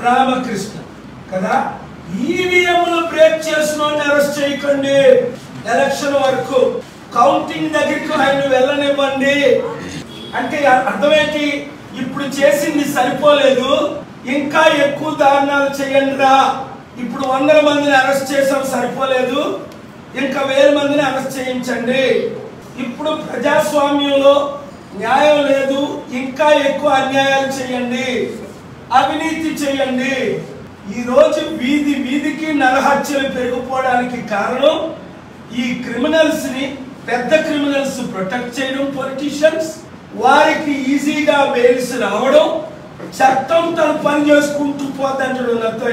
రామకృష్ణ కదా ఈవీఎంలు బ్రేక్ చేసిన వాడిని అరెస్ట్ చేయకండి ఎలక్షన్ వరకు కౌంటింగ్ దగ్గరికి ఆయన వెళ్ళనివ్వండి అంటే అర్థం ఏంటి ఇప్పుడు చేసింది సరిపోలేదు ఇంకా ఎక్కువ దారుణాలు చేయండి రా ఇప్పుడు వందల మందిని అరెస్ట్ చేసాం సరిపోలేదు ఇంకా వేల మందిని అరెస్ట్ చేయించండి ఇప్పుడు ప్రజాస్వామ్యంలో న్యాయం లేదు ఇంకా ఎక్కువ అన్యాయాలు చేయండి అవినీతి చేయండి ఈ రోజు వీధి వీధికి నరహత్యలు పెరిగిపోవడానికి కారణం ఈ క్రిమినల్స్ ని పెద్ద క్రిమినల్స్ ప్రొటెక్ట్ చేయడం పొలిటీషియన్స్ వారికి ఈజీగా బెయిల్స్ రావడం చట్టం తన పని చేసుకుంటూ పోతుంటాడు నత్తో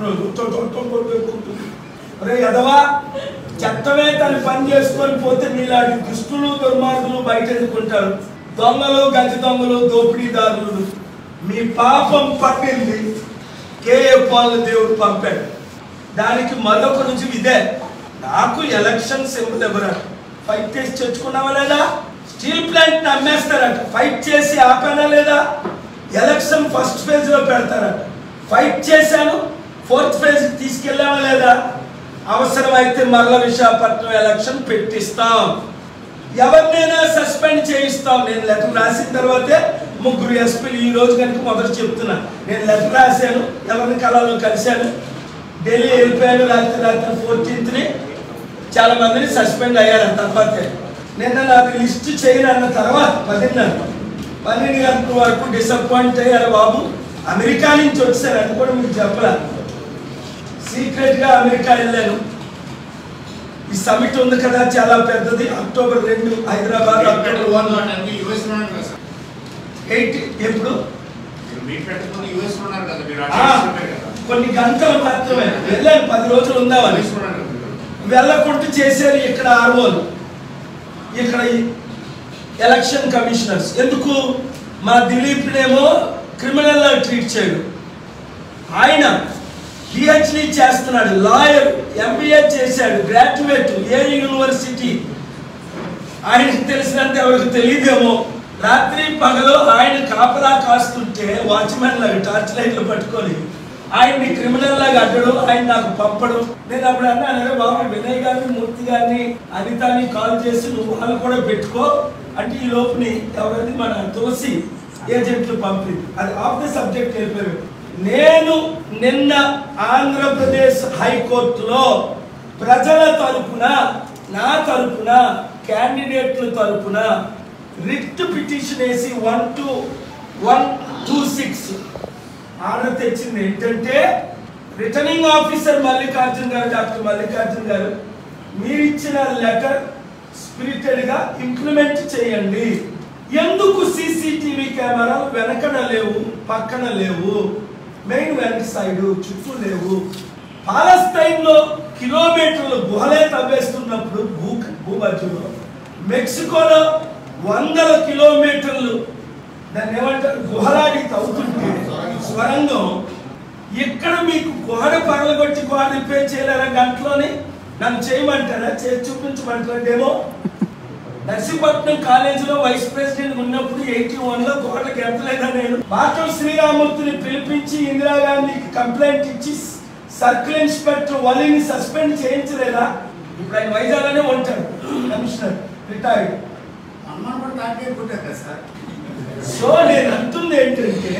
రే ఎదవా చట్టమే తన పని చేసుకొని పోతే మీలాంటి దుష్టులు దుర్మార్గులు బయట ఎదుర్కొంటారు దొంగలు గజ దొంగలు దోపిడీదారులు మీ పాపం పట్టింది కేఏ పాల్ దేవుడు పంపాడు దానికి మరొక రుజువు ఇదే నాకు ఎలక్షన్ సింబల్ ఎవరు ఫైట్ చేసి తెచ్చుకున్నావా లేదా స్టీల్ ప్లాంట్ అమ్మేస్తారట ఫైట్ చేసి ఆపానా లేదా ఎలక్షన్ ఫస్ట్ ఫేజ్ లో పెడతారట ఫైట్ చేశాను ఫోర్త్ ఫేజ్ తీసుకెళ్ళామా లేదా అవసరమైతే మరల విశాఖపట్నం ఎలక్షన్ పెట్టిస్తాం ఎవరినైనా సస్పెండ్ చేయిస్తాం నేను లెటర్ రాసిన తర్వాతే ముగ్గురు ఎస్పీలు ఈ రోజు కనుక మొదట చెప్తున్నా నేను లెటర్ రాశాను ఎవరిని కళలో కలిశాను ఢిల్లీ వెళ్ళిపోయాను రాత్రి రాత్రి ఫోర్టీన్త్ ని చాలా మందిని సస్పెండ్ అయ్యారు ఆ తర్వాతే నిన్న నాకు లిస్ట్ చేయను అన్న తర్వాత పదిన్నర పన్నెండు గంటల వరకు డిసప్పాయింట్ అయ్యారు బాబు అమెరికా నుంచి వచ్చారు అది కూడా మీకు చెప్పలా సీక్రెట్ గా అమెరికా వెళ్ళాను ఈ సమిట్ ఉంది కదా చాలా పెద్దది అక్టోబర్ రెండు హైదరాబాద్ అక్టోబర్ వన్ యుఎస్ ఉన్నారు కదా సార్ ఎయిట్ ఎప్పుడు మీరు మీట్ పెట్టుకుని యుఎస్ ఉన్నారు కదా మీరు ఆ, కొన్ని గంటలు మాత్రమే వెళ్ళాను పది రోజులు ఉందామని యుఎస్ ఉన్నారు కదా మీరు. వెళ్ళకుండా చేశారు ఇక్కడ ఆర్ఓలు ఇక్కడ ఈ ఎలక్షన్ కమిషనర్స్ ఎందుకు మా దిలీప్నేమో క్రిమినల్ ట్రీట్ చేయడు ఆయన పిహెచ్డి చేస్తున్నాడు లాయర్ ఎంబీఏ చేశాడు గ్రాడ్యుయేట్ ఏ యూనివర్సిటీ ఆయనకి తెలిసినంత ఎవరికి తెలియదేమో రాత్రి పగలు ఆయన కాపలా కాస్తుంటే వాచ్మెన్ లాగా టార్చ్ లైట్లు పట్టుకొని ఆయన్ని క్రిమినల్ లాగా అడ్డడం ఆయన నాకు పంపడం నేను అప్పుడు అన్నాను "అరే బాబు వినయ్ గారిని మూర్తి గారిని అనితాని కాల్ చేసి నువ్వు వాళ్ళు కూడా పెట్టుకో అంటే ఈ లోపుని ఎవరైతే మన తోసి ఏజెంట్లు పంపింది అది ఆఫ్ ది సబ్జెక్ట్ వెళ్ళిపోయారు నేను నిన్న ఆంధ్రప్రదేశ్ హైకోర్టులో ప్రజల తరపున నా తరపున క్యాండిడేట్ల తరపున రిట్ పిటిషన్ వేసి one two one two six order తెచ్చింది ఏంటంటే రిటర్నింగ్ ఆఫీసర్ మల్లికార్జున్ గారు డాక్టర్ మల్లికార్జున్ గారు మీరు ఇచ్చిన లెటర్ స్పిరిటెడ్ గా ఇంప్లిమెంట్ చేయండి ఎందుకు సీసీటీవీ కెమెరాలు వెనకన లేవు పక్కన లేవు మెయిన్ వెనక సైడ్ చుట్టూ లేవు పాలస్తైన్ లో కిలోమీటర్లు గుహలే తవ్వేస్తున్నప్పుడు భూ భూమధ్యంలో మెక్సికోలో వందల కిలోమీటర్లు దాన్ని ఏమంటారు గుహలాడి తవ్వుతుంటే స్వరంగం ఇక్కడ మీకు గోడ పగలగొట్టి గోడ రిపేర్ చేయలేరా గంటలోని నన్ను చేయమంటారా చేసి చూపించమంటారా డేమో నర్సీపట్నం కాలేజీలో వైస్ ప్రెసిడెంట్ ఉన్నప్పుడు ఎయిటీ వన్ లో గోడకి ఎంతలేదా నేను పాఠం శ్రీరామూర్తిని పిలిపించి ఇందిరాగాంధీకి కంప్లైంట్ ఇచ్చి సర్కిల్ ఇన్స్పెక్టర్ వలిని సస్పెండ్ చేయించలేదా ఇప్పుడు ఆయన వైజాగ్లోనే ఉంటాడు కమిషనర్ రిటైర్డ్ అమ్మాయి కూడా తాకే పుట్టారు కదా సార్ సో నేను అంటుంది ఏంటంటే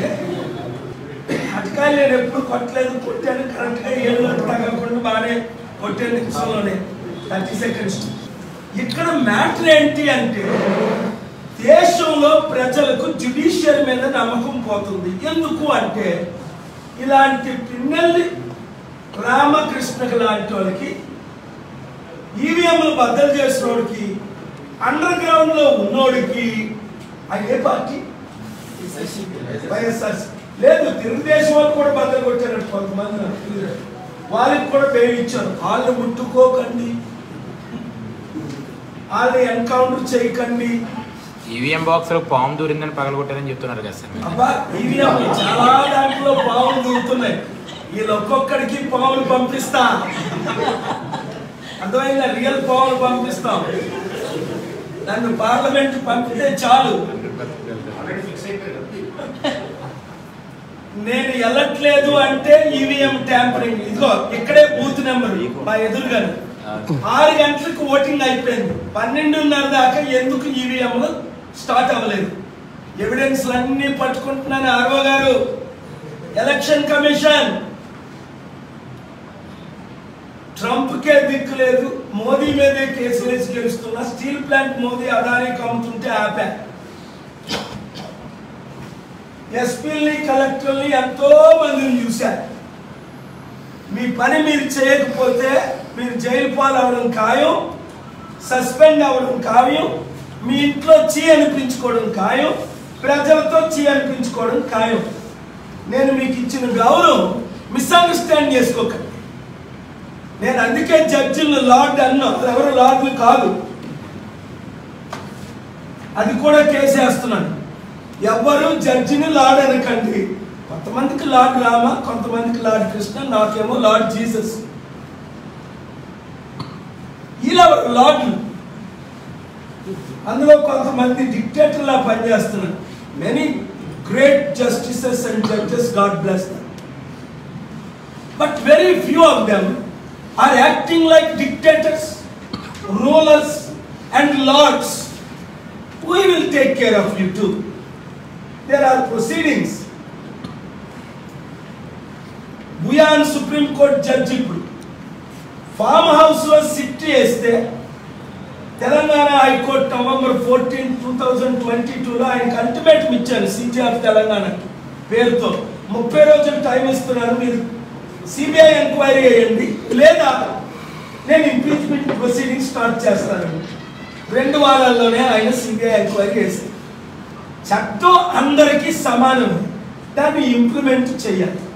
అటకాయలు నేను ఎప్పుడు కొట్టలేదు కొట్టాను కరెక్ట్ గా ఏళ్ళు తగ్గకుండా బాగానే కొట్టాను నిమిషంలోనే థర్టీ సెకండ్స్ ఇక్కడ మ్యాటర్ ఏంటి అంటే దేశంలో ప్రజలకు జ్యుడిషియల్ మీద నమ్మకం పోతుంది ఎందుకు అంటే ఇలాంటి పిన్నెల్లి రామకృష్ణకు లాంటి వాళ్ళకి ఈవీఎంలు బద్దలు చేసినోడికి అండర్ గ్రౌండ్ లో ఉన్నోడికి ఆ ఏ పార్టీ వైఎస్ఆర్ లేదు తెలుగుదేశం వాళ్ళు కూడా బద్దలు కొట్టారు కొంతమంది నాకు తెలియదు. వాళ్ళకి కూడా బెయిల్ ఇచ్చారు వాళ్ళు ముట్టుకోకండి వాళ్ళు ఎన్కౌంటర్ చేయకండి ఈవీఎం బాక్స్ లో పాము దూరిందని పగలగొట్టారని చెప్తున్నారు కదా సార్ మీరు. అబ్బా ఈవీఎం చాలా దాంట్లో పావులు దూరుతున్నాయి వీళ్ళు ఒక్కొక్కడికి పావులు పంపిస్తా అర్థమైందా రియల్ పావులు పంపిస్తాం నన్ను పార్లమెంట్ పంపితే చాలు ఆల్రెడీ ఫిక్స్ అయిపోయారు కదా నేను వెళ్ళట్లేదు అంటే ఈవీఎం ట్యాంపరింగ్ ఇదిగో ఇక్కడే బూత్ నెంబర్ మా ఎదురుగానే ఆరు గంటలకు ఓటింగ్ అయిపోయింది పన్నెండున్నర దాకా ఎందుకు ఈవీఎంలు స్టార్ట్ అవ్వలేదు ఎవిడెన్స్ అన్ని పట్టుకుంటున్నాను ఆర్ఓ గారు ఎలక్షన్ కమిషన్ ట్రంప్కే దిక్కు లేదు మోదీ మీదే కేసులు వేసి గెలుస్తున్నా స్టీల్ ప్లాంట్ మోదీ అదానికి అమ్ముతుంటే ఆపా ఎస్పీల్ని కలెక్టర్ని ఎంతో మందిని చూశారు మీ పని మీరు చేయకపోతే మీరు జైలు పాలవడం ఖాయం సస్పెండ్ అవ్వడం ఖాయం మీ ఇంట్లో చీ అనిపించుకోవడం ఖాయం ప్రజలతో చీ అనిపించుకోవడం ఖాయం నేను మీకు ఇచ్చిన గౌరవం మిస్అండర్స్టాండ్ చేసుకోకండి నేను అందుకే జడ్జిలను లార్డ్ అన్నా ఎవరు లార్డ్లు కాదు అది కూడా కేసేస్తున్నాను ఎవ్వరు జడ్జిని లార్డ్ అనకండి కొంతమందికి లార్డ్ రామ కొంతమందికి లార్డ్ కృష్ణ నాకేమో లార్డ్ జీసస్ ఇలా లార్డ్లు అందులో కొంతమంది డిక్టేటర్లా పనిచేస్తున్నారు many great justices and judges God bless them but very few of them are acting like dictators rulers and lords we will take care of you too. There are proceedings. Bhuyan supreme court judge ఇప్పుడు farm house లో sit చేస్తే Telangana high court November fourteen two thousand twenty టూలో ఆయనకు ultimatum ఇచ్చాను CJ of Telangana పేరుతో ముప్పై రోజులు time ఇస్తున్నాను మీరు సిబిఐ ఎంక్వైరీ చేయండి లేదా నేను ఇంపీచ్మెంట్ ప్రొసీడింగ్ స్టార్ట్ చేస్తాను రెండు వారాల్లోనే ఆయన సిబిఐ ఎంక్వైరీ చేశారు చట్టం అందరికీ సమానం దాన్ని ఇంప్లిమెంట్ చేయాలి